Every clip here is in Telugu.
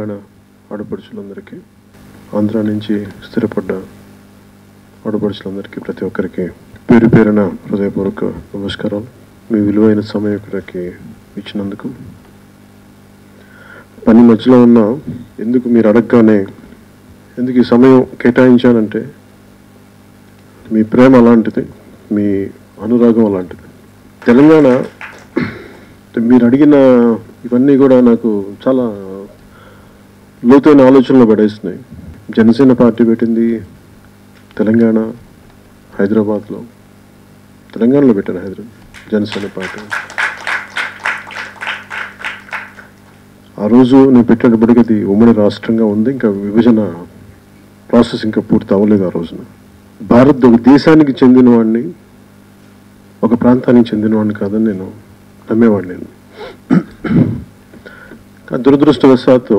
తెలంగాణ ఆడపడుచులందరికీ ఆంధ్ర నుంచి స్థిరపడ్డ ఆడపడుచులందరికీ ప్రతి ఒక్కరికి పేరు పేరున హృదయపూర్వక నమస్కారాలు మీ విలువైన సమయం ఇక్కడికి ఇచ్చినందుకు పని మధ్యలో ఉన్న ఎందుకు మీరు అడగగానే ఎందుకు ఈ సమయం కేటాయించానంటే మీ ప్రేమ అలాంటిది మీ అనురాగం అలాంటిది తెలంగాణ మీరు అడిగిన ఇవన్నీ కూడా నాకు చాలా లోతైన ఆలోచనలు పడేస్తున్నాయి జనసేన పార్టీ పెట్టింది తెలంగాణ హైదరాబాద్లో తెలంగాణలో పెట్టాను హైదరాబాద్ జనసేన పార్టీ ఆ రోజు నేను పెట్టినప్పటికీ అది ఉమ్మడి రాష్ట్రంగా ఉంది ఇంకా విభజన ప్రాసెస్ ఇంకా పూర్తి అవ్వలేదు ఆ రోజున భారత్ ఒక దేశానికి చెందినవాడిని ఒక ప్రాంతానికి చెందినవాడిని కాదని నేను నమ్మేవాడిని నేను కానీ దురదృష్టవశాత్తు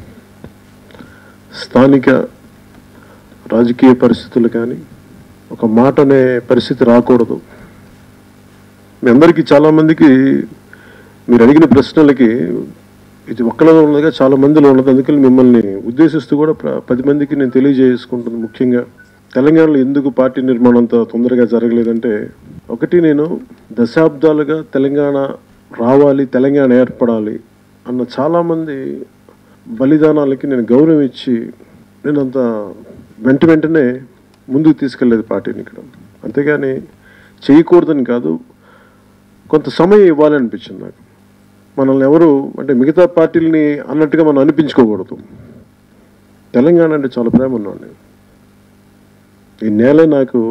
స్థానిక రాజకీయ పరిస్థితులు కానీ ఒక మాట అనే పరిస్థితి రాకూడదు మీ అందరికీ చాలామందికి మీరు అడిగిన ప్రశ్నలకి ఇది ఒక్కలో ఉన్నదిగా చాలా మందిలో ఉన్నది అందుకని మిమ్మల్ని ఉద్దేశిస్తూ కూడా ప్ర- పది మందికి నేను తెలియజేసుకుంటుంది ముఖ్యంగా తెలంగాణలో ఎందుకు పార్టీ నిర్మాణం అంత తొందరగా జరగలేదంటే ఒకటి నేను దశాబ్దాలుగా తెలంగాణ రావాలి తెలంగాణ ఏర్పడాలి అన్న చాలామంది బలిదానాలకి నేను గౌరవం ఇచ్చి నేను అంత వెంట వెంటనే ముందుకు తీసుకెళ్లేదు పార్టీని ఇక్కడ అంతేగాని చేయకూడదని కాదు కొంత సమయం ఇవ్వాలనిపించింది నాకు మనల్ని ఎవరు అంటే మిగతా పార్టీలని అన్నట్టుగా మనం అనిపించుకోకూడదు తెలంగాణ అంటే చాలా ప్రేమ ఉన్నాను నేను ఈ నేల నాకు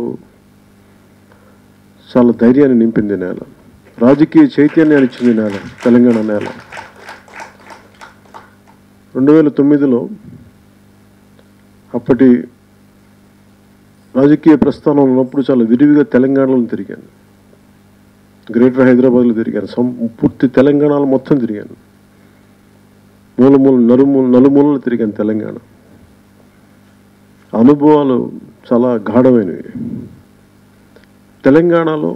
చాలా ధైర్యాన్ని నింపింది ఈ నేల రాజకీయ చైతన్యాన్ని ఇచ్చింది ఈ నేల తెలంగాణ నేల రెండు వేల తొమ్మిదిలో అప్పటి రాజకీయ ప్రస్థానం ఉన్నప్పుడు చాలా విరివిగా తెలంగాణలో తిరిగాను గ్రేటర్ హైదరాబాద్లో తిరిగాను సం పూర్తి తెలంగాణలో మొత్తం తిరిగాను మూలమూల నలుమూల నలుమూలలో తిరిగాను తెలంగాణ అనుభవాలు చాలా గాఢమైనవి తెలంగాణలో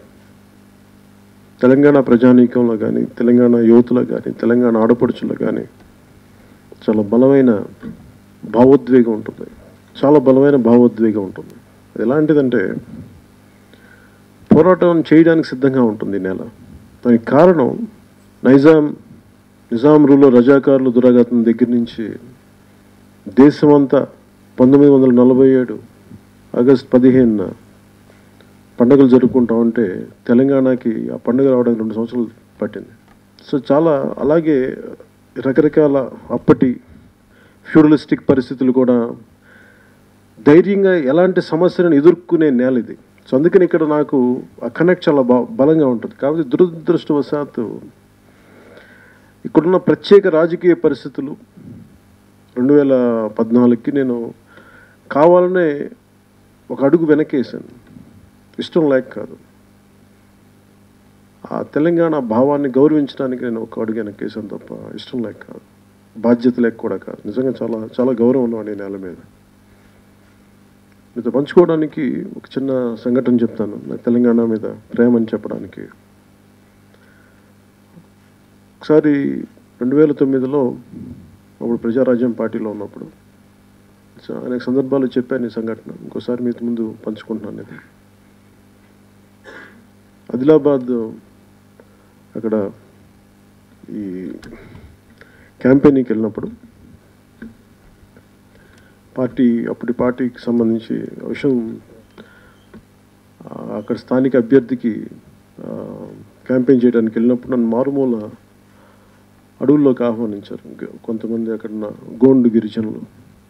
తెలంగాణ ప్రజానీకంలో కానీ తెలంగాణ యువతలో కానీ తెలంగాణ ఆడపడుచులో కానీ చాలా బలమైన భావోద్వేగం ఉంటుంది చాలా బలమైన భావోద్వేగం ఉంటుంది అది ఎలాంటిదంటే పోరాటం చేయడానికి సిద్ధంగా ఉంటుంది ఈ నెల దానికి కారణం నైజాం నిజాం రూల్లో రజాకారులు దురాఘాతం దగ్గర నుంచి దేశమంతా పంతొమ్మిది వందల నలభై ఏడు ఆగస్ట్ పదిహేనున పండుగలు జరుపుకుంటా ఉంటే తెలంగాణకి ఆ పండుగ రావడానికి రెండు సంవత్సరాలు పట్టింది సో చాలా అలాగే రకరకాల అప్పటి ఫ్యూడలిస్టిక్ పరిస్థితులు కూడా ధైర్యంగా ఎలాంటి సమస్యలను ఎదుర్కొనే నేల ఇది సో అందుకని ఇక్కడ నాకు ఆ కనెక్ట్ చాలా బా బలంగా ఉంటుంది కాబట్టి దురదృష్టవశాత్తు ఇక్కడున్న ప్రత్యేక రాజకీయ పరిస్థితులు రెండు వేల పద్నాలుగుకి నేను కావాలనే ఒక అడుగు వెనకేసాను ఇష్టం లేక కాదు ఆ తెలంగాణ భావాన్ని గౌరవించడానికి నేను ఒక అడుగు వెనకేసాను తప్ప ఇష్టం లేక కాదు బాధ్యత లేక కూడా కాదు నిజంగా చాలా చాలా గౌరవం ఉన్నవాడు ఈ నేల మీద మీతో పంచుకోవడానికి ఒక చిన్న సంఘటన చెప్తాను నాకు తెలంగాణ మీద ప్రేమ అని చెప్పడానికి ఒకసారి రెండు వేల తొమ్మిదిలో అప్పుడు ప్రజారాజ్యం పార్టీలో ఉన్నప్పుడు సో అనేక సందర్భాలు చెప్పాను ఈ సంఘటన ఇంకోసారి మీతో ముందు పంచుకుంటున్నాను ఇది ఆదిలాబాద్ అక్కడ ఈ క్యాంపెయినింగ్కి వెళ్ళినప్పుడు పార్టీ అప్పటి పార్టీకి సంబంధించి ఆ విషయం ఆ, అక్కడ స్థానిక అభ్యర్థికి ఆ, క్యాంపెయిన్ చేయడానికి వెళ్ళినప్పుడు నన్ను మారుమూల అడవుల్లోకి ఆహ్వానించారు గ- కొంతమంది అక్కడ ఉన్న గోండు గిరిజనులు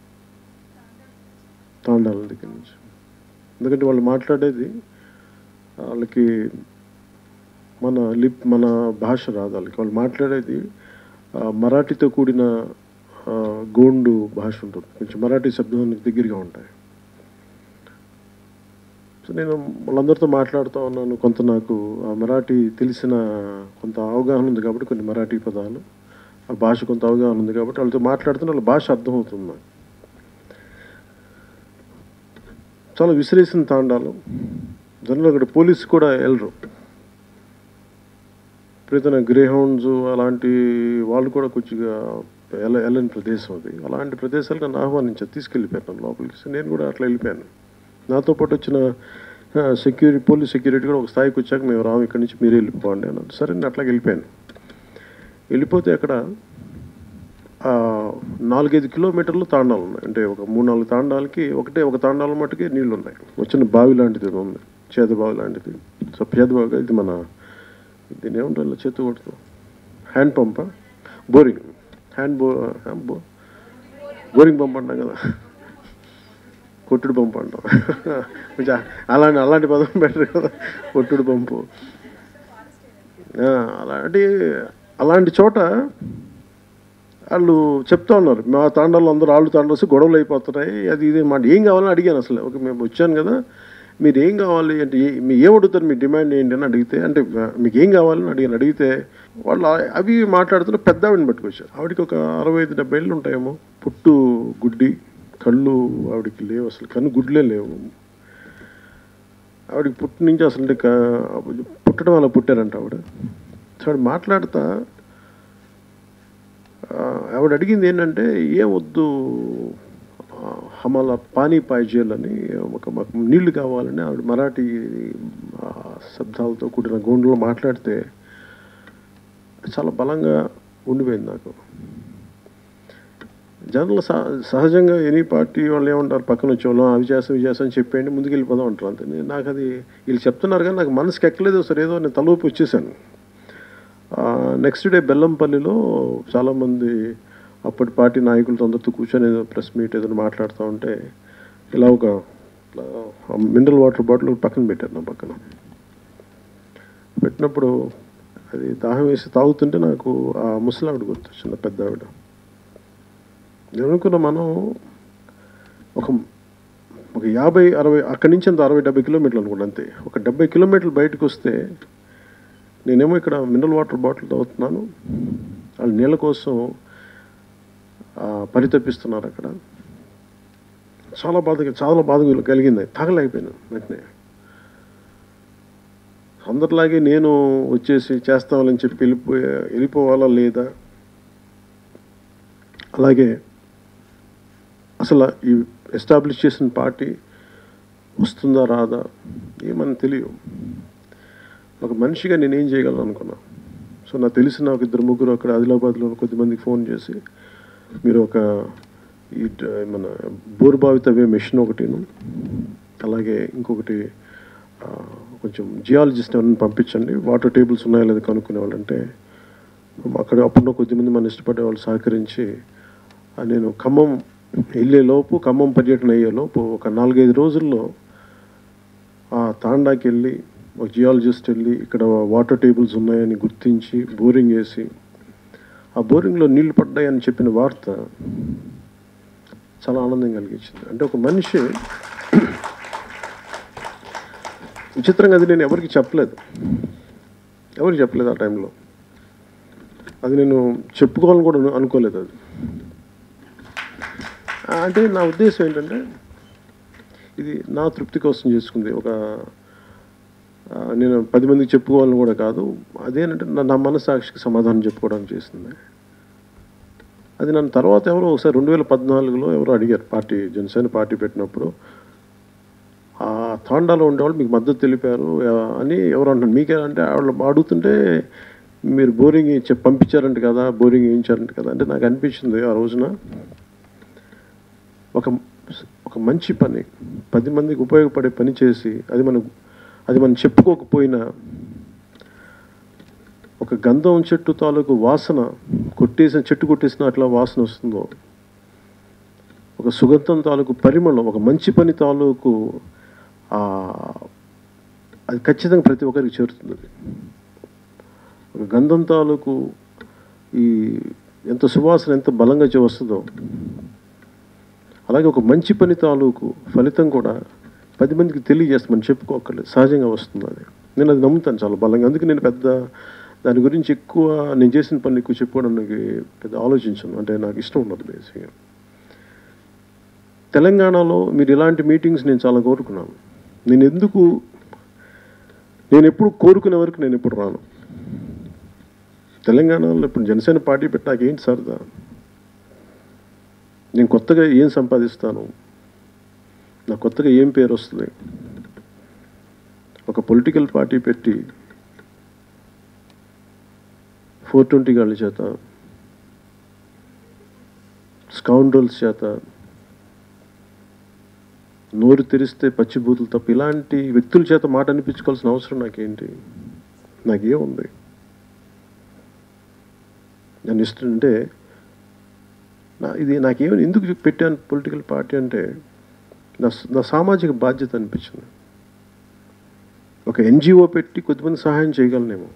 తాండాల దగ్గర నుంచి ఎందుకంటే వాళ్ళు మాట్లాడేది వాళ్ళకి మన లిప్ మన భాష రాదు వాళ్ళకి వాళ్ళు మాట్లాడేది ఆ, మరాఠీతో కూడిన ఆ, గోండు భాష ఉంటుంది కొంచెం మరాఠీ శబ్దానికి దగ్గరగా ఉంటాయి సో నేను వాళ్ళందరితో మాట్లాడుతూ ఉన్నాను కొంత నాకు ఆ మరాఠీ తెలిసిన కొంత అవగాహన ఉంది కాబట్టి కొన్ని మరాఠీ పదాలు ఆ భాష కొంత అవగాహన ఉంది కాబట్టి వాళ్ళతో మాట్లాడుతున్న వాళ్ళ భాష అర్థమవుతుంది నాకు చాలా విసిరేసిన తాండాలు దానిలో అక్కడ పోలీసు కూడా వెళ్ళరు ఎప్పుడైతే గ్రే హౌండ్స్ అలాంటి వాళ్ళు కూడా కొద్దిగా వెళ్ళ వెళ్ళని ప్రదేశం అది అలాంటి ప్రదేశాలకు నన్ను ఆహ్వానించారు తీసుకెళ్ళిపోయాను నన్ను లోపలికి సో నేను కూడా అట్లా వెళ్ళిపోయాను నాతో పాటు వచ్చిన సెక్యూరిటీ పోలీస్ సెక్యూరిటీ కూడా ఒక స్థాయికి వచ్చాక మేము రాము ఇక్కడి నుంచి మీరే వెళ్ళిపోండి అన్నాను సరే నేను అట్లాగే వెళ్ళిపోయాను వెళ్ళిపోతే అక్కడ ఆ, నాలుగైదు కిలోమీటర్లు తాండాలు ఉన్నాయి అంటే ఒక మూడు నాలుగు తాండాలకి ఒకటే ఒక తాండాల మట్టుకి నీళ్లు ఉన్నాయి వచ్చిన బావి లాంటిది ఏదో ఉంది చేత బావి లాంటిది సో పేద బావి ఇది మన దీని ఏముంటుంది చేతు కొడుతూ హ్యాండ్ పంపా బోరింగ్ హ్యాండ్ బో బో బోరింగ్ పంప్ అంటాం కదా కొట్టుడు పంపు అంటాం కొంచెం అలాంటి అలాంటి పదం బెటర్ కదా కొట్టుడు పంపు ఆ, అలాంటి అలాంటి చోట వాళ్ళు చెప్తా ఉన్నారు మా తాండాలు అందరూ వాళ్ళు తాండాలు వస్తే గొడవలు అయిపోతున్నాయి అది ఇదే మాట ఏం కావాలని అడిగాను అసలు ఒక మేము వచ్చాను కదా మీరు ఏం కావాలి అంటే ఏ- మీ ఏం అడుగుతారు మీ డిమాండ్ ఏంటి అని అడిగితే అంటే మీకు ఏం కావాలని అడిగాను అడిగితే వాళ్ళు ఆ- అవి మాట్లాడుతున్న పెద్ద ఆవిడని పట్టుకొచ్చారు ఆవిడకి ఒక అరవై ఐదు డెబ్బై ఏళ్ళు ఉంటాయేమో పుట్టు గుడ్డి కళ్ళు ఆవిడకి లేవు అసలు కన్ను గుడ్లే లేవు ఆవిడకి పుట్టి నుంచి అసలు అంటే క- పుట్టడం అలా పుట్టారంట ఆవిడ సో ఆవిడ మాట్లాడుతా ఆ, ఆవిడ అడిగింది ఏంటంటే ఏం వద్దు ఆ, హమాల పానీ పాయిజేల్ అని ఒక మాకు నీళ్లు కావాలని ఆవిడ మరాఠీ ఆ, శబ్దాలతో కూడిన గోండులో మాట్లాడితే చాలా బలంగా ఉండిపోయింది నాకు జనరల్ సహజంగా ఎనీ పార్టీ వాళ్ళు ఏమంటారు పక్కన వచ్చేవాళ్ళం అవి చేస్తాం ఇవి చేస్తాం అని చెప్పేయండి ముందుకు వెళ్ళిపోదాం అంటారు అంతే నేను- నాకు అది వీళ్ళు చెప్తున్నారు కానీ నాకు మనసుకి ఎక్కలేదు సరే ఏదో నేను తలూపి వచ్చేసాను నెక్స్ట్ డే బెల్లంపల్లిలో చాలామంది అప్పటి పార్టీ నాయకులతో అందరితో కూర్చొని ఏదో ప్రెస్ మీట్ ఏదైనా మాట్లాడుతూ ఉంటే ఇలా ఒక మినరల్ వాటర్ బాటిల్ పక్కన పెట్టారు నా పక్కన పెట్టినప్పుడు అది దాహం వేసి తాగుతుంటే నాకు ఆ ముసలావిడ గుర్తొచ్చింది ఆ పెద్ద ఆవిడ నేను అనుకున్న మనం ఒక ఒక యాభై అరవై అక్కడి నుంచి అంత అరవై డెబ్బై కిలోమీటర్లు అనుకోండి అంతే ఒక డెబ్బై కిలోమీటర్లు బయటకు వస్తే నేనేమో ఇక్కడ మినరల్ వాటర్ బాటిల్ తాగుతున్నాను వాళ్ళు నీళ్ళ కోసం ఆ, పరితపిస్తున్నారు అక్కడ చాలా బాధ చాలా బాధ కలిగింది తాగలేకపోయాను వెంటనే అందరిలాగే నేను వచ్చేసి చేస్తామని చెప్పి వెళ్ళిపో వెళ్ళిపోవాలా లేదా అలాగే అసలు ఈ ఎస్టాబ్లిష్ చేసిన పార్టీ వస్తుందా రాదా ఏమని తెలియదు ఒక మనిషిగా నేనేం చేయగలను అనుకున్నా సో నాకు తెలిసిన ఒక ఇద్దరు ముగ్గురు అక్కడ ఆదిలాబాద్లో కొద్దిమందికి ఫోన్ చేసి మీరు ఒక ఈ డ- మన బోరుబావి తవ్వే మెషిన్ ఒకటిను అలాగే ఇంకొకటి ఆ, కొంచెం జియాలజిస్ట్ ఎవరైనా పంపించండి వాటర్ టేబుల్స్ ఉన్నాయో లేదో కనుక్కునే వాళ్ళంటే అక్కడ అప్పుడున్న కొద్దిమంది మన ఇష్టపడే వాళ్ళు సహకరించి ఆ, నేను ఖమ్మం వెళ్ళే లోపు ఖమ్మం పర్యటన అయ్యే లోపు ఒక నాలుగైదు రోజుల్లో ఆ తాండాకి వెళ్ళి ఒక జియాలజిస్ట్ వెళ్ళి ఇక్కడ వాటర్ టేబుల్స్ ఉన్నాయని గుర్తించి బోరింగ్ వేసి ఆ బోరింగ్లో నీళ్లు పడ్డాయని చెప్పిన వార్త చాలా ఆనందం కలిగించింది అంటే ఒక మనిషి విచిత్రంగా అది నేను ఎవరికి చెప్పలేదు ఎవరికి చెప్పలేదు ఆ టైంలో అది నేను చెప్పుకోవాలని కూడా అను- అనుకోలేదు అది ఆ, అంటే నా ఉద్దేశం ఏంటంటే ఇది నా తృప్తి కోసం చేసుకుంది ఒక ఆ, నేను పది మందికి చెప్పుకోవాలని కూడా కాదు అదేంటంటే నా నా మనసాక్షికి సమాధానం చెప్పుకోవడానికి చేసింది అది నన్ను తర్వాత ఎవరో ఒకసారి రెండు వేల పద్నాలుగులో ఎవరో అడిగారు పార్టీ జనసేన పార్టీ పెట్టినప్పుడు ఆ తాండాలో ఉండేవాళ్ళు మీకు మద్దతు తెలిపారు ఆ, అని ఎవరు అంటారు మీకే అంటే వాళ్ళు అడుగుతుంటే మీరు బోరింగ్ చెప్పి పంపించారంట కదా బోరింగ్ వేయించారంట కదా అంటే నాకు అనిపించింది ఆ రోజున ఒక ఒక మంచి పని పది మందికి ఉపయోగపడే పని చేసి అది మనం అది మనం చెప్పుకోకపోయినా ఒక గంధం చెట్టు తాలూకు వాసన కొట్టేసిన చెట్టు కొట్టేసిన అట్లా వాసన వస్తుందో ఒక సుగంధం తాలూకు పరిమళం ఒక మంచి పని తాలూకు ఆ, అది ఖచ్చితంగా ప్రతి ఒక్కరికి చేరుతుంది అది ఒక గంధం తాలూకు ఈ ఎంత సువాసన ఎంత బలంగా చే- వస్తుందో అలాగే ఒక మంచి పని తాలూకు ఫలితం కూడా పది మందికి తెలియజేస్తాం మనం చెప్పుకోకర్లేదు సహజంగా వస్తుంది అది నేను అది నమ్ముతాను చాలా బలంగా అందుకే నేను పెద్ద దాని గురించి ఎక్కువ నేను చేసిన పనులు ఎక్కువ చెప్పుకోవడానికి పెద్ద ఆలోచించను అంటే నాకు ఇష్టం ఉండదు బేసిక్గా తెలంగాణలో మీరు ఇలాంటి మీటింగ్స్ నేను చాలా కోరుకున్నాను నేను ఎందుకు నేను ఎప్పుడు కోరుకునే వరకు నేను ఎప్పుడు రాను తెలంగాణలో ఇప్పుడు జనసేన పార్టీ పెట్టి నాకేంటి సరదా నేను కొత్తగా ఏం సంపాదిస్తాను నాకు కొత్తగా ఏం పేరు వస్తుంది ఒక పొలిటికల్ పార్టీ పెట్టి ఫోర్ ట్వంటీ గాళ్ళ చేత స్కౌండ్రల్స్ చేత నోరు తెరిస్తే పచ్చిబూతులు తప్ప ఇలాంటి వ్యక్తుల చేత మాట అనిపించుకోవాల్సిన అవసరం నాకేంటి నాకేముంది నేను ఇష్టం అంటే నా ఇది నాకేమైనా ఎందుకు పెట్టాను పొలిటికల్ పార్టీ అంటే నా నా సామాజిక బాధ్యత అనిపించింది ఒక ఎన్జిఓ పెట్టి కొద్దిమంది సహాయం చేయగలనేమో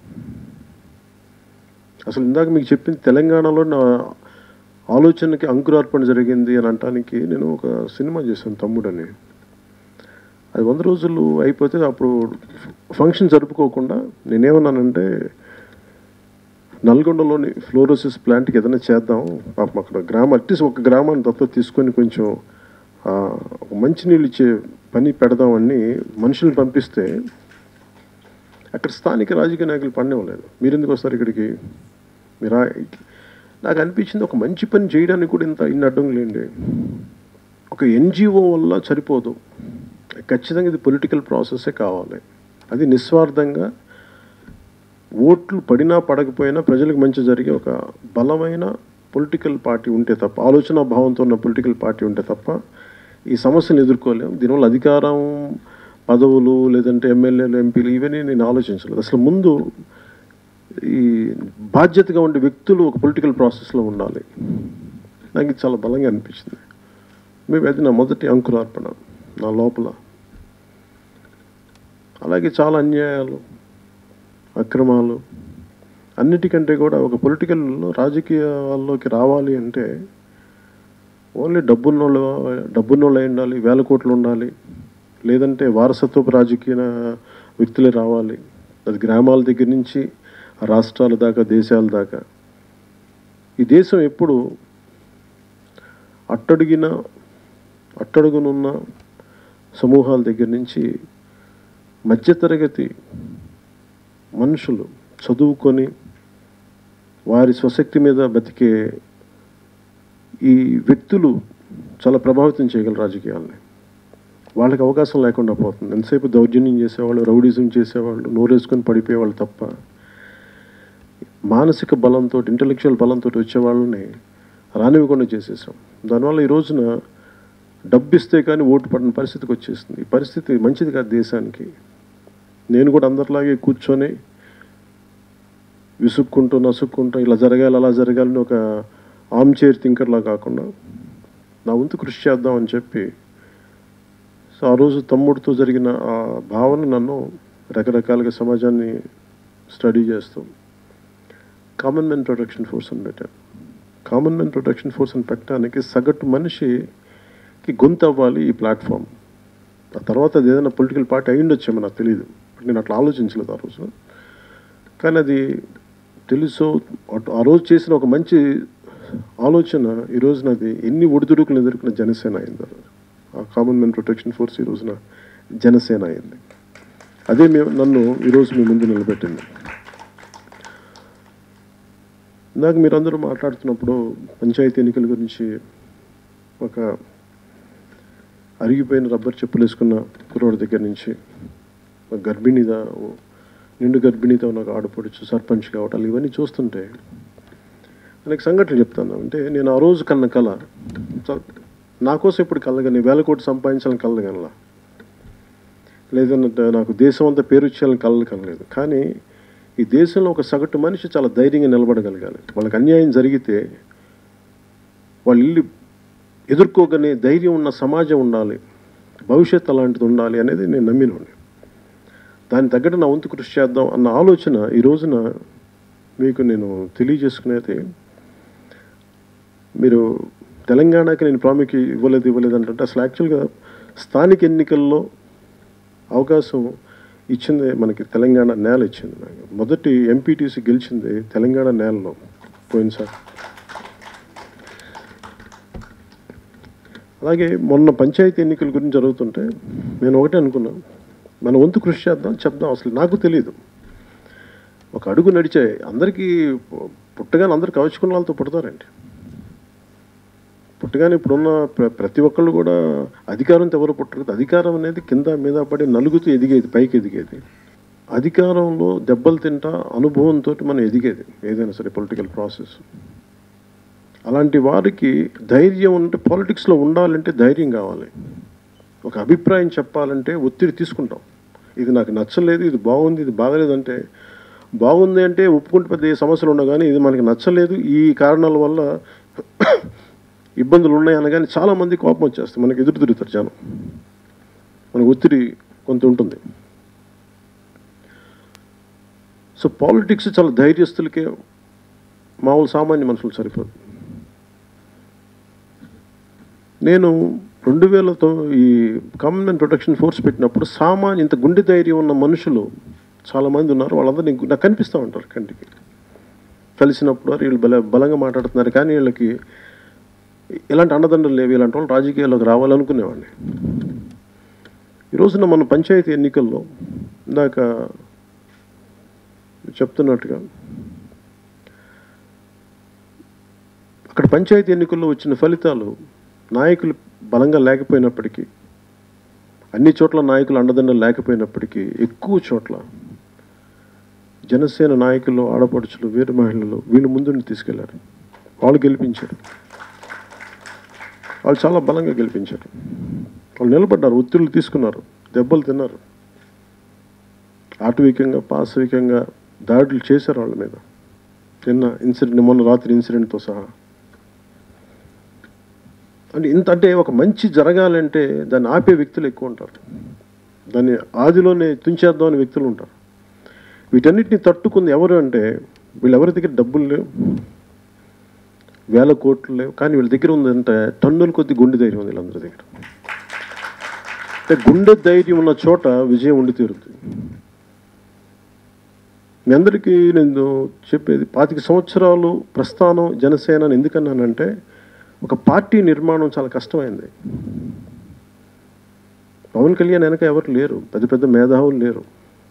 అసలు ఇందాక మీకు చెప్పింది తెలంగాణలో నా ఆలోచనకి అంకురార్పణ జరిగింది అని అనటానికి నేను ఒక సినిమా చేశాను తమ్ముడని అది వంద రోజులు అయిపోతే అప్పుడు ఫంక్షన్ జరుపుకోకుండా నేనేమన్నానంటే నల్గొండలోని ఫ్లోరోసిస్ ప్లాంట్కి ఏదైనా చేద్దాం పాపం అక్కడ గ్రామం అట్లీస్ట్ ఒక గ్రామాన్ని దత్తత తీసుకొని కొంచెం ఆ, ఒక మంచినీళ్ళు ఇచ్చే పని పెడదామని మనుషుల్ని పంపిస్తే అక్కడ స్థానిక రాజకీయ నాయకులు పడినవ్వలేదు మీరు ఎందుకు వస్తారు ఇక్కడికి మీరు ఆ- నాకు అనిపించింది ఒక మంచి పని చేయడానికి కూడా ఇంత ఇన్ని అడ్డంకులేండి ఒక ఎన్జిఓ వల్ల సరిపోదు ఖచ్చితంగా ఇది పొలిటికల్ ప్రాసెస్సే కావాలి అది నిస్వార్థంగా ఓట్లు పడినా పడకపోయినా ప్రజలకు మంచి జరిగే ఒక బలమైన పొలిటికల్ పార్టీ ఉంటే తప్ప ఆలోచన భావంతో ఉన్న పొలిటికల్ పార్టీ ఉంటే తప్ప ఈ సమస్యను ఎదుర్కోలేం దీనివల్ల అధికారం పదవులు లేదంటే ఎమ్మెల్యేలు ఎంపీలు ఇవన్నీ నేను ఆలోచించలేదు అసలు ముందు ఈ బాధ్యతగా ఉండే వ్యక్తులు ఒక పొలిటికల్ ప్రాసెస్లో ఉండాలి నాకు ఇది చాలా బలంగా అనిపించింది మేబీ అది నా మొదటి అంకురార్పణ నా లోపల అలాగే చాలా అన్యాయాలు అక్రమాలు అన్నిటికంటే కూడా ఒక పొలిటికల్ రాజకీయాల్లోకి రావాలి అంటే ఓన్లీ డబ్బున్నోళ్ళు డబ్బున్నోళ్ళు అయి ఉండాలి వేల కోట్లు ఉండాలి లేదంటే వారసత్వపు రాజకీయ వ్యక్తులే రావాలి అది గ్రామాల దగ్గర నుంచి రాష్ట్రాల దాకా దేశాల దాకా ఈ దేశం ఎప్పుడు అట్టడిగిన అట్టడుగునున్న సమూహాల దగ్గర నుంచి మధ్యతరగతి మనుషులు చదువుకొని వారి స్వశక్తి మీద బతికే ఈ వ్యక్తులు చాలా ప్రభావితం చేయగలరు రాజకీయాల్ని వాళ్ళకి అవకాశం లేకుండా పోతుంది ఎంతసేపు దౌర్జన్యం చేసేవాళ్ళు రౌడిజం చేసేవాళ్ళు నోరేసుకొని పడిపోయేవాళ్ళు తప్ప మానసిక బలంతో ఇంటలెక్చువల్ బలంతో వచ్చే వాళ్ళని రానివ్వకుండా చేసేసాం దానివల్ల ఈ రోజున డబ్బు ఇస్తే కానీ ఓటు పడిన పరిస్థితికి వచ్చేసింది ఈ పరిస్థితి మంచిది కాదు దేశానికి నేను కూడా అందరిలాగే కూర్చొని విసుక్కుంటూ నసుక్కుంటూ ఇలా జరగాలి అలా జరగాలని ఒక ఆమ్ చైర్ థింకర్లా కాకుండా నా వంతు కృషి చేద్దామని చెప్పి సో ఆ రోజు తమ్ముడితో జరిగిన ఆ భావన నన్ను రకరకాలుగా సమాజాన్ని స్టడీ చేస్తూ కామన్ మెన్ ప్రొటెక్షన్ ఫోర్స్ అని పెట్టాను కామన్ మెన్ ప్రొటెక్షన్ ఫోర్స్ అని పెట్టడానికి సగటు మనిషికి గొంతు అవ్వాలి ఈ ప్లాట్ఫామ్ ఆ తర్వాత అది ఏదైనా పొలిటికల్ పార్టీ అయి ఉండొచ్చేమో నాకు తెలియదు నేను అట్లా ఆలోచించలేదు ఆ రోజు కానీ అది తెలుసు అటు ఆ రోజు చేసిన ఒక మంచి ఆలోచన ఈ రోజున అది ఎన్ని ఒడిదుడుకులు ఎదుర్కొన్న జనసేన అయింది ఆ రోజు ఆ కామన్ మెన్ ప్రొటెక్షన్ ఫోర్స్ ఈ రోజున జనసేన అయింది అదే మేము నన్ను ఈరోజు మీ ముందు నిలబెట్టింది నాకు మీరందరూ మాట్లాడుతున్నప్పుడు పంచాయతీ ఎన్నికల గురించి ఒక అరిగిపోయిన రబ్బర్ చెప్పులు వేసుకున్న కుర్రోడి దగ్గర నుంచి ఒక గర్భిణిదా ఓ నిండు గర్భిణితో నాకు ఆడపడుచు సర్పంచ్ కావటాలు ఇవన్నీ చూస్తుంటే నాకు సంఘటనలు చెప్తాను అంటే నేను ఆ రోజు కన్న కళ చ- నా కోసం ఇప్పుడు కలగని వేల కోట్లు సంపాదించాలని కలగనలా లేదన్నట్టు నాకు దేశం అంతా పేరు ఇచ్చేయాలని కలలు కలలేదు కానీ ఈ దేశంలో ఒక సగటు మనిషి చాలా ధైర్యంగా నిలబడగలగాలి వాళ్ళకి అన్యాయం జరిగితే వాళ్ళు ఇల్లు ఎదుర్కోగనే ధైర్యం ఉన్న సమాజం ఉండాలి భవిష్యత్తు అలాంటిది ఉండాలి అనేది నేను నమ్మినోని దాని తగ్గట్టు నా వంతు కృషి చేద్దాం అన్న ఆలోచన ఈ రోజున మీకు నేను తెలియజేసుకునేది మీరు తెలంగాణకి నేను ప్రాముఖ్యం ఇవ్వలేదు ఇవ్వలేదు అంటే అసలు యాక్చువల్గా స్థానిక ఎన్నికల్లో అవకాశం ఇచ్చింది మనకి తెలంగాణ నేల ఇచ్చింది నాకు మొదటి ఎంపీటీసీ గెలిచింది తెలంగాణ నేలలో పోయినసారి అలాగే మొన్న పంచాయతీ ఎన్నికల గురించి జరుగుతుంటే నేను ఒకటే అనుకున్నా మన వంతు కృషి చేద్దాం చెప్దాం అసలు నాకు తెలియదు ఒక అడుగు నడిచే అందరికీ పు- పుట్టగానే అందరు కవచుకున్న వాళ్ళతో పుడతారండి పుట్టగానే ఇప్పుడున్న ప్ర ప్రతి ఒక్కళ్ళు కూడా అధికారంతో ఎవరు పుట్టరు అధికారం అనేది కింద మీద పడి నలుగుతూ ఎదిగేది పైకి ఎదిగేది అధికారంలో దెబ్బలు తింటా అనుభవంతో మనం ఎదిగేది ఏదైనా సరే పొలిటికల్ ప్రాసెస్ అలాంటి వారికి ధైర్యం ఉంటే పాలిటిక్స్లో ఉండాలంటే ధైర్యం కావాలి ఒక అభిప్రాయం చెప్పాలంటే ఒత్తిడి తీసుకుంటాం ఇది నాకు నచ్చలేదు ఇది బాగుంది ఇది బాగలేదు అంటే బాగుంది అంటే ఒప్పుకుంటే పెద్ద ఏ సమస్యలు ఉండవు కానీ ఇది మనకి నచ్చలేదు ఈ కారణాల వల్ల ఇబ్బందులు ఉన్నాయి అనగానే చాలామంది కోపం వచ్చేస్తుంది మనకి ఎదురు తిరుగుతారు జనం మనకు ఒత్తిడి కొంత ఉంటుంది సో పాలిటిక్స్ చాలా ధైర్యస్తులకే మామూలు సామాన్య మనుషులు సరిపోదు నేను రెండు వేలతో ఈ కామన్ ప్రొటెక్షన్ ఫోర్స్ పెట్టినప్పుడు సామాన్య ఇంత గుండె ధైర్యం ఉన్న మనుషులు చాలామంది ఉన్నారు వాళ్ళందరూ నీకు నాకు కనిపిస్తూ ఉంటారు కంటికి కలిసినప్పుడు "అరే, వీళ్ళు బల బలంగా మాట్లాడుతున్నారు కానీ వీళ్ళకి ఇలాంటి అండదండలు లేవు ఇలాంటి వాళ్ళు రాజకీయాల్లోకి రావాలనుకునేవాడిని ఈ రోజున మన పంచాయతీ ఎన్నికల్లో ఇందాక చెప్తున్నట్టుగా అక్కడ పంచాయతీ ఎన్నికల్లో వచ్చిన ఫలితాలు నాయకులు బలంగా లేకపోయినప్పటికీ అన్ని చోట్ల నాయకులు అండదండలు లేకపోయినప్పటికీ ఎక్కువ చోట్ల జనసేన నాయకులు ఆడపడుచులు వీర మహిళలు వీళ్ళు ముందుండి తీసుకెళ్లారు వాళ్ళు గెలిపించారు వాళ్ళు చాలా బలంగా గెలిపించారు వాళ్ళు నిలబడ్డారు ఒత్తిళ్లు తీసుకున్నారు దెబ్బలు తిన్నారు ఆటవికంగా పాశవికంగా దాడులు చేశారు వాళ్ళ మీద నిన్న ఇన్సిడెంట్ మొన్న రాత్రి ఇన్సిడెంట్తో సహా అంటే ఇంత అంటే ఒక మంచి జరగాలంటే దాన్ని ఆపే వ్యక్తులు ఎక్కువ ఉంటారు దాన్ని ఆదిలోనే తుంచేద్దాం అనే వ్యక్తులు ఉంటారు వీటన్నిటిని తట్టుకుంది ఎవరు అంటే వీళ్ళెవరి దగ్గర డబ్బులు లేవు వేల కోట్లు లేవు కానీ వీళ్ళ దగ్గర ఉందంటే టన్నుల కొద్ది గుండె ధైర్యం ఉంది వీళ్ళందరి దగ్గర అంటే గుండె ధైర్యం ఉన్న చోట విజయం ఉండి తీరుతుంది మీ అందరికీ నేను చెప్పేది పాతిక సంవత్సరాలు ప్రస్థానం జనసేన అని ఎందుకన్నానంటే ఒక పార్టీ నిర్మాణం చాలా కష్టమైంది పవన్ కళ్యాణ్ వెనక ఎవరు లేరు పెద్ద పెద్ద మేధావులు లేరు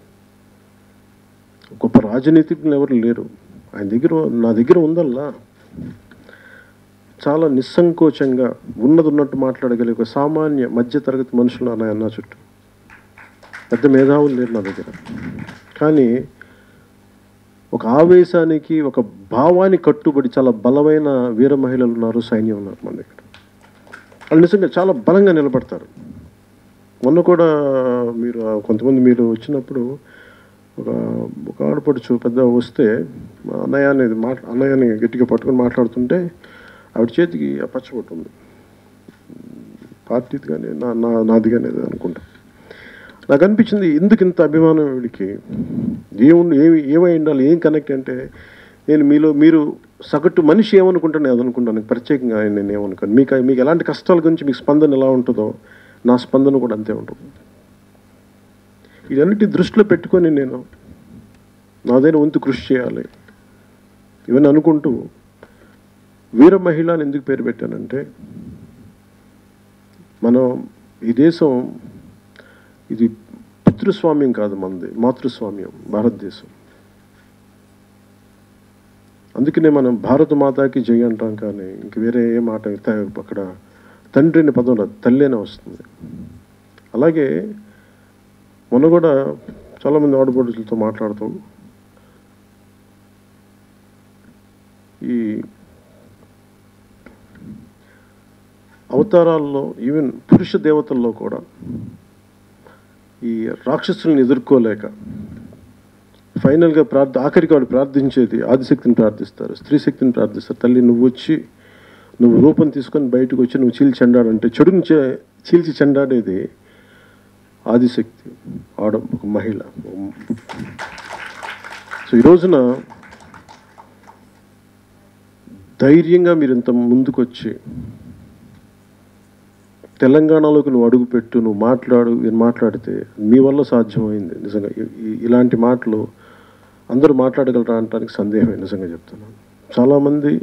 గొప్ప రాజనీతిజ్ఞులు ఎవరు లేరు ఆయన దగ్గర నా దగ్గర ఉందల్లా చాలా నిస్సంకోచంగా ఉన్నది ఉన్నట్టు మాట్లాడగలిగే ఒక సామాన్య మధ్యతరగతి మనుషులు అన్న నా చుట్టూ పెద్ద మేధావులు లేరు నా దగ్గర కానీ ఒక ఆవేశానికి ఒక భావానికి కట్టుబడి చాలా బలమైన వీర మహిళలు ఉన్నారు సైన్యం ఉన్నారు మన దగ్గర వాళ్ళు నిజంగా చాలా బలంగా నిలబడతారు మొన్న కూడా మీరు ఆ కొంతమంది మీరు వచ్చినప్పుడు ఒక ఒక ఆడపడుచు పెద్ద వస్తే మా అన్నయ్య అనేది మాట అన్నయ్యని గట్టిగా పట్టుకొని మాట్లాడుతుంటే ఆవిడ చేతికి ఆ పచ్చబొట్టు ఉంది పార్టీది కానీ నా నా నాది కానీ ఏదో అనుకుంటా నాకు అనిపించింది ఎందుకు ఇంత అభిమానం వీడికి ఏముండి ఏమి ఏమై ఉండాలి ఏం కనెక్ట్ అంటే నేను మీలో మీరు సగటు మనిషి ఏమనుకుంటాను నేను అనుకుంటాను ప్రత్యేకంగా ఆయన నేను ఏమనుకోను మీకు మీకు ఎలాంటి కష్టాల గురించి మీకు స్పందన ఎలా ఉంటుందో నా స్పందన కూడా అంతే ఉంటుంది ఇదన్నిటి దృష్టిలో పెట్టుకొని నేను నాదైన వంతు కృషి చేయాలి ఇవన్నీ అనుకుంటూ వీర మహిళ అని ఎందుకు పేరు పెట్టానంటే మనం ఈ దేశం ఇది పితృస్వామ్యం కాదు మనది మాతృస్వామ్యం భారతదేశం అందుకనే మనం భారత మాతాకి జై అంటాం కానీ ఇంక వేరే ఏ మాట త- అక్కడ తండ్రి అనే పదం రాదు తల్లి అనే వస్తుంది అలాగే మొన్న కూడా చాలామంది ఆడపడుచులతో మాట్లాడుతాం ఈ అవతారాల్లో ఈవెన్ పురుష దేవతల్లో కూడా ఈ రాక్షసుల్ని ఎదుర్కోలేక ఫైనల్గా ప్రార్థ ఆఖరికి వాడు ప్రార్థించేది ఆదిశక్తిని ప్రార్థిస్తారు స్త్రీ శక్తిని ప్రార్థిస్తారు తల్లి నువ్వు వచ్చి నువ్వు రూపం తీసుకొని బయటకు వచ్చి నువ్వు చీల్చి చెండాడంటే చెడుని చే- చీల్చి చెండాడేది ఆదిశక్తి ఆడ ఒక మహిళ సో ఈ రోజున ధైర్యంగా మీరు ఇంత ముందుకొచ్చి తెలంగాణలోకి నువ్వు అడుగుపెట్టు నువ్వు మాట్లాడు ఇది మాట్లాడితే మీ వల్ల సాధ్యమైంది నిజంగా ఇ- ఇ- ఇలాంటి మాటలు అందరూ మాట్లాడగలరా అనడానికి సందేహమే నిజంగా చెప్తున్నాను చాలామంది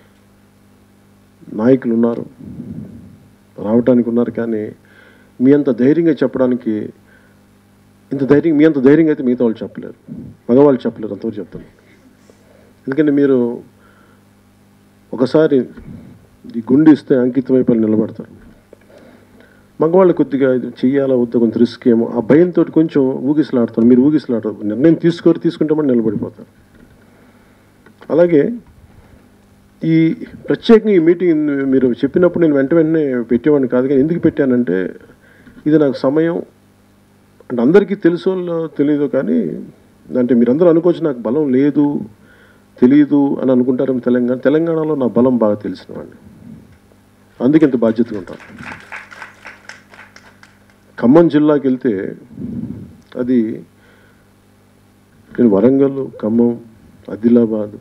నాయకులు ఉన్నారు రావటానికి ఉన్నారు కానీ మీ అంత ధైర్యంగా చెప్పడానికి ఇంత ధైర్యం మీ అంత ధైర్యంగా అయితే మిగతా వాళ్ళు చెప్పలేరు మగవాళ్ళు చెప్పలేరు అంతవరకు చెప్తాను ఎందుకంటే మీరు ఒకసారి ఈ గుండె ఇస్తే అంకితం అయిపోయి నిలబడతారు మగవాళ్ళు కొద్దిగా ఇది చెయ్యాలా వద్దా కొంత రిస్క్ ఏమో ఆ భయంతో కొంచెం ఊగిసలాడతారు మీరు ఊగిసలాడతారు నిర్ణయం తీసుకోరు తీసుకుంటామని నిలబడిపోతారు అలాగే ఈ ప్రత్యేకంగా ఈ మీటింగ్ మీరు చెప్పినప్పుడు నేను వెంట వెంటనే పెట్టేవాడిని కాదు కానీ ఎందుకు పెట్టానంటే ఇది నాకు సమయం అంటే అందరికీ తెలుసో తెలియదు కానీ అంటే మీరందరూ అనుకోవచ్చు నాకు బలం లేదు తెలియదు అని అనుకుంటారు తెలంగాణ తెలంగాణలో నా బలం బాగా తెలిసిన వాడిని అందుకే ఇంత బాధ్యతగా ఉంటాను ఖమ్మం జిల్లాకి వెళ్తే అది నేను వరంగల్ ఖమ్మం ఆదిలాబాద్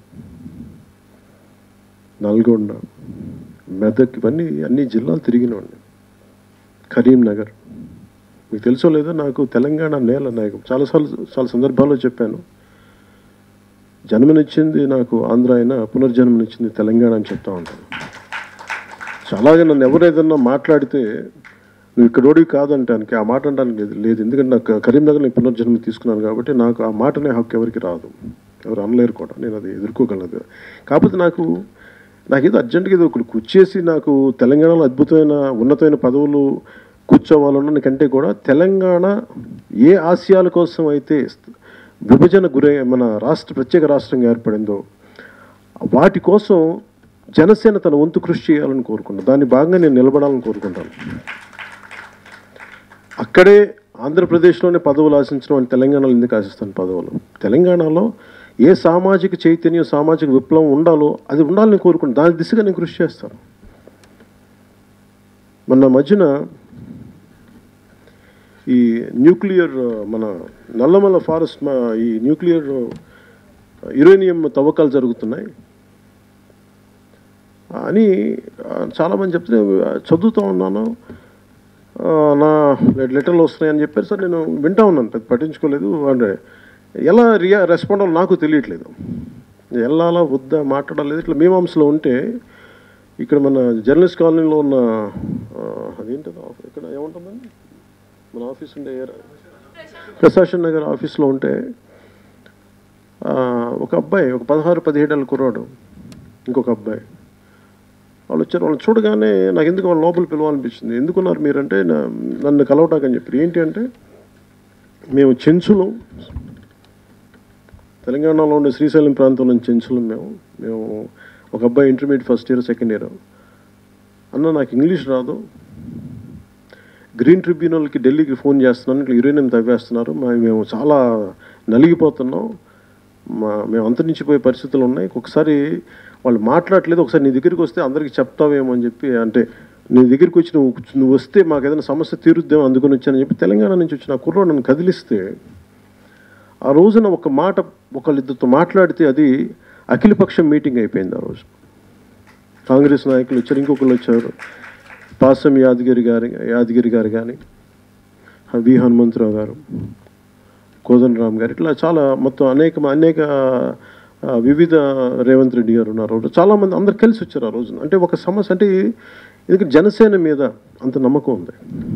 నల్గొండ మెదక్ ఇవన్నీ అన్ని జిల్లాలు తిరిగినవాడిని కరీంనగర్ మీకు తెలుసో లేదో నాకు తెలంగాణ నేల నాకు చాలాసార్లు చాలా సందర్భాల్లో చెప్పాను జన్మనిచ్చింది నాకు ఆంధ్ర అయినా పునర్జన్మనిచ్చింది తెలంగాణ అని చెప్తా ఉంటాను చాలాగా నన్ను ఎవరు ఏదన్నా మాట్లాడితే నువ్వు ఇక్కడోడివి కాదంటానికి ఆ మాట అనడానికి లేదు లేదు ఎందుకంటే నాకు కరీంనగర్ నేను పునర్జన్మ తీసుకున్నాను కాబట్టి నాకు ఆ మాటనే హక్కు ఎవరికి రాదు ఎవరు అనలేరు కూడా నేను అది ఎదుర్కోగలదు కాకపోతే నాకు నాకేదో అర్జెంటుగా ఏదో ఒకటి కూర్చేసి నాకు తెలంగాణలో అద్భుతమైన ఉన్నతమైన పదవులు కూర్చోవాలన్న కంటే కూడా తెలంగాణ ఏ ఆశయాల కోసం అయితే విభజన గురై మన రాష్ట్ర ప్రత్యేక రాష్ట్రంగా ఏర్పడిందో వాటి కోసం జనసేన తన వంతు కృషి చేయాలని కోరుకుంటాను దాని భాగంగా నేను నిలబడాలని కోరుకుంటాను అక్కడే ఆంధ్రప్రదేశ్లోనే పదవులు ఆశించడం అని తెలంగాణలో ఎందుకు ఆశిస్తాను పదవులు తెలంగాణలో ఏ సామాజిక చైతన్యం సామాజిక విప్లవం ఉండాలో అది ఉండాలని కోరుకుంటాను దాని దిశగా నేను కృషి చేస్తాను మొన్న మధ్యన ఈ న్యూక్లియర్ మన నల్లమల ఫారెస్ట్ మా ఈ న్యూక్లియర్ యురేనియం తవ్వకాలు జరుగుతున్నాయి అని ఆ, చాలామంది చెప్తే చదువుతూ ఉన్నాను ఆ, నా లెటర్లు వస్తున్నాయని చెప్పారు సార్ నేను వింటా ఉన్నాను పెద్ద పట్టించుకోలేదు అంటే ఎలా రియా రెస్పాండ్ అవ్వాలో నాకు తెలియట్లేదు వెళ్ళాలా వద్దా మాట్లాడాలి ఇట్లా మీమాంసలో ఉంటే ఇక్కడ మన జర్నలిస్ట్ కాలనీలో ఉన్న ఆ, అదేంటది ఆఫ్- ఇక్కడ ఏముంటుందండి మన ఆఫీస్ ఉండే ఏరియా ప్రశాసన్ నగర్ ఆఫీస్లో ఉంటే ఆ, ఒక అబ్బాయి ఒక పదహారు పదిహేడేళ్ళ కుర్రాడు ఇంకొక అబ్బాయి వాళ్ళు వచ్చారు వాళ్ళు చూడగానే నాకు ఎందుకు వాళ్ళ లోపల పిలవాలనిపించింది ఎందుకున్నారు మీరంటే నా- నన్ను కలవటాకని చెప్పారు ఏంటి అంటే మేము చెంచులు తెలంగాణలో ఉండే శ్రీశైలం ప్రాంతం నుంచి చెంచులు మేము మేము ఒక అబ్బాయి intermediate first year second year అన్న నాకు ఇంగ్లీష్ రాదు గ్రీన్ ట్రిబ్యునల్కి ఢిల్లీకి ఫోన్ చేస్తున్నాను ఇట్లా యురేనియం తవ్వేస్తున్నారు మా మేము చాలా నలిగిపోతున్నాం మా మేము అంతరించిపోయే పరిస్థితులు ఉన్నాయి ఒకసారి వాళ్ళు మాట్లాడలేదు ఒకసారి నీ దగ్గరికి వస్తే అందరికీ చెప్తావేమో అని చెప్పి అంటే నీ దగ్గరికి వచ్చి నువ్వు నువ్వు వస్తే మాకు ఏదైనా సమస్య తీరుద్దేమో అందుకొని వచ్చానని చెప్పి తెలంగాణ నుంచి వచ్చిన ఆ కుర్రోడు నన్ను కదిలిస్తే ఆ రోజున ఒక మాట ఒకళ్ళిద్దరితో మాట్లాడితే అది అఖిలపక్షం మీటింగ్ అయిపోయింది ఆ రోజు కాంగ్రెస్ నాయకులు వచ్చారు ఇంకొకరు వచ్చారు పాసం యాదగిరి గారి యాదగిరి గారు కానీ వి హనుమంతరావు గారు కోదండరామ్ గారు ఇట్లా చాలా మొత్తం అనేక అనేక ఆ, వివిధ రేవంత్ రెడ్డి గారు ఉన్నారు చాలామంది అందరు కలిసి వచ్చారు ఆ రోజున అంటే ఒక సమస్య అంటే ఎందుకంటే జనసేన మీద అంత నమ్మకం ఉంది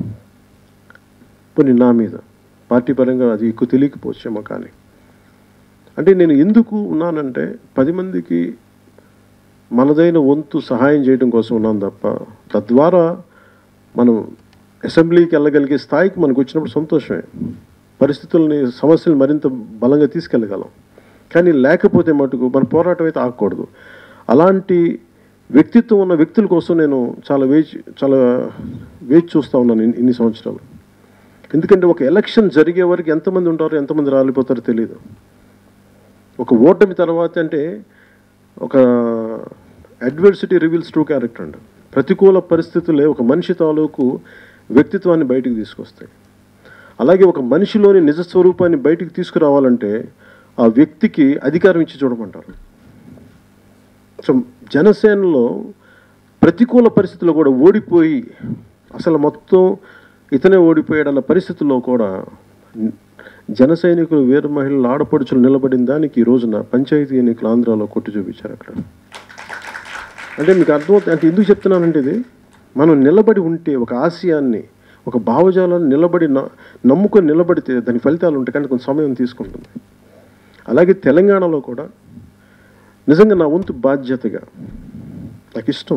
పోనీ నా మీద పార్టీ పరంగా అది ఎక్కువ తెలియకపోవచ్చేమో కానీ అంటే నేను ఎందుకు ఉన్నానంటే పది మందికి మనదైన వంతు సహాయం చేయడం కోసం ఉన్నాను తప్ప తద్వారా మనం అసెంబ్లీకి వెళ్ళగలిగే స్థాయికి మనకు వచ్చినప్పుడు సంతోషమే పరిస్థితుల్ని సమస్యలు మరింత బలంగా తీసుకెళ్ళగలం కానీ లేకపోతే మటుకు మన పోరాటం అయితే ఆగకూడదు అలాంటి వ్యక్తిత్వం ఉన్న వ్యక్తుల కోసం నేను చాలా వేచి చాలా వేచి చూస్తూ ఉన్నాను ఇన్ని- ఇన్ని సంవత్సరాలు ఎందుకంటే ఒక ఎలక్షన్ జరిగే వరకు ఎంతమంది ఉంటారో ఎంతమంది రాలిపోతారో తెలియదు ఒక ఓటమి తర్వాత అంటే ఒక అడ్వర్సిటీ రివీల్స్ ట్రూ క్యారెక్టర్ అండి ప్రతికూల పరిస్థితులే ఒక మనిషి తాలూకు వ్యక్తిత్వాన్ని బయటికి తీసుకొస్తాయి అలాగే ఒక మనిషిలోని నిజ స్వరూపాన్ని బయటికి తీసుకురావాలంటే ఆ వ్యక్తికి అధికారం ఇచ్చి చూడమంటారు సో జనసేనలో ప్రతికూల పరిస్థితుల్లో కూడా ఓడిపోయి అసలు మొత్తం ఇతనే ఓడిపోయాడన్న పరిస్థితుల్లో కూడా జన సైనికులు వీర మహిళలు ఆడపడుచులు నిలబడిన దానికి ఈ రోజున పంచాయతీ ఎన్నికలు ఆంధ్రాలో కొట్టి చూపించారు అక్కడ అంటే మీకు అర్థమవుతుంది అంటే ఎందుకు చెప్తున్నానంటే ఇది మనం నిలబడి ఉంటే ఒక ఆశయాన్ని ఒక భావజాలాన్ని నిలబడి న- నమ్ముకొని నిలబడితే దాని ఫలితాలు ఉంటాయి కానీ కొంత సమయం తీసుకుంటుంది అలాగే తెలంగాణలో కూడా నిజంగా నా వంతు బాధ్యతగా నాకు ఇష్టం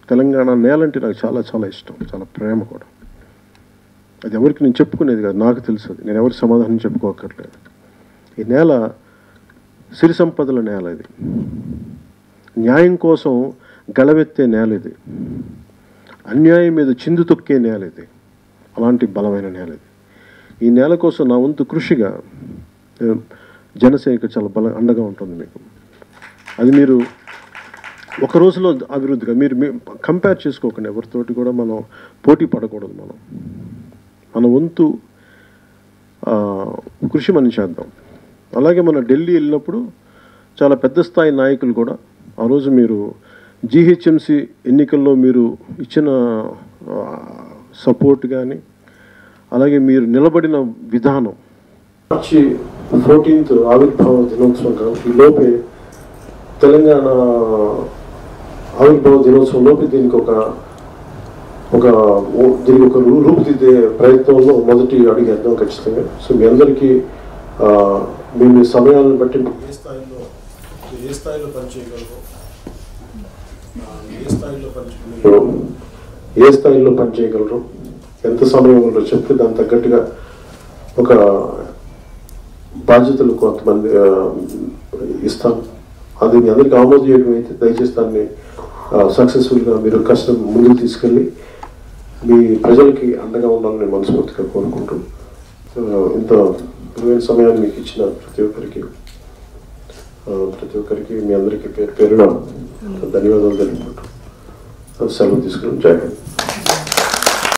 తెలంగాణ నేల అంటే నాకు చాలా చాలా ఇష్టం చాలా ప్రేమ కూడా అది ఎవరికి నేను చెప్పుకునేది కాదు నాకు తెలుసు అది నేను ఎవరికి సమాధానం చెప్పుకోకర్లేదు ఈ నేల సిరి సంపదల నేల ఇది న్యాయం కోసం గళవెత్తే నేల ఇది అన్యాయం మీద చిందు తొక్కే నేల ఇది అలాంటి బలమైన నేల ఇది ఈ నేల కోసం నా వంతు కృషిగా ఏ, జనసేన చాలా బల అండగా ఉంటుంది మీకు అది మీరు ఒక రోజులో అభివృద్ధిగా మీరు కంపేర్ చేసుకోకండి ఎవరితోటి కూడా మనం పోటీ పడకూడదు మనం మన వంతు ఆ, కృషి మనం చేద్దాం అలాగే మన ఢిల్లీ వెళ్ళినప్పుడు చాలా పెద్ద స్థాయి నాయకులు కూడా ఆ రోజు మీరు జీహెచ్ఎంసి ఎన్నికల్లో మీరు ఇచ్చిన సపోర్ట్ కానీ అలాగే మీరు నిలబడిన విధానం మార్చి ఫోర్టీన్త్ ఆవిర్భావ దినోత్సవం కాబట్టి ఈ లోపే తెలంగాణ ఆవిర్భావ దినోత్సవం లోపే దీనికి ఒక ఒక ఓ- దీనికి ఒక రూ- రూపుదిద్దే ప్రయత్నంలో మొదటి అడుగు వేద్దాం ఖచ్చితంగా సో మీ అందరికీ ఆ, మీ మీ సమయాలను బట్టి ఏ స్థాయిలో ఏ స్థాయిలో పనిచేయగలరు ఆ, ఏ స్థాయిలో మీరు పనిచేయగలరు ఏ స్థాయిలో పనిచేయగలరు ఎంత సమయం ఉందో చెప్తే దానికి తగ్గట్టుగా ఒక బాధ్యతలు కొంతమంది ఆ, ఇస్తాను అది మీ అందరికీ ఆమోదయోగ్యం అయితే దయచేసి దాన్ని సక్సెస్ఫుల్గా మీరు కష్టం ముందుకు తీసుకెళ్ళి మీ ప్రజలకి అండగా ఉండాలని నేను మనస్ఫూర్తిగా కోరుకుంటూ ఆ, ఇంత విలువైన సమయాన్ని మీకు ఇచ్చిన ప్రతి ఒక్కరికి ఆ, ప్రతి ఒక్కరికి మీ అందరికీ పేరు పేరున ధన్యవాదాలు తెలుపుకుంటూ సెలవు తీసుకుని జై హింద్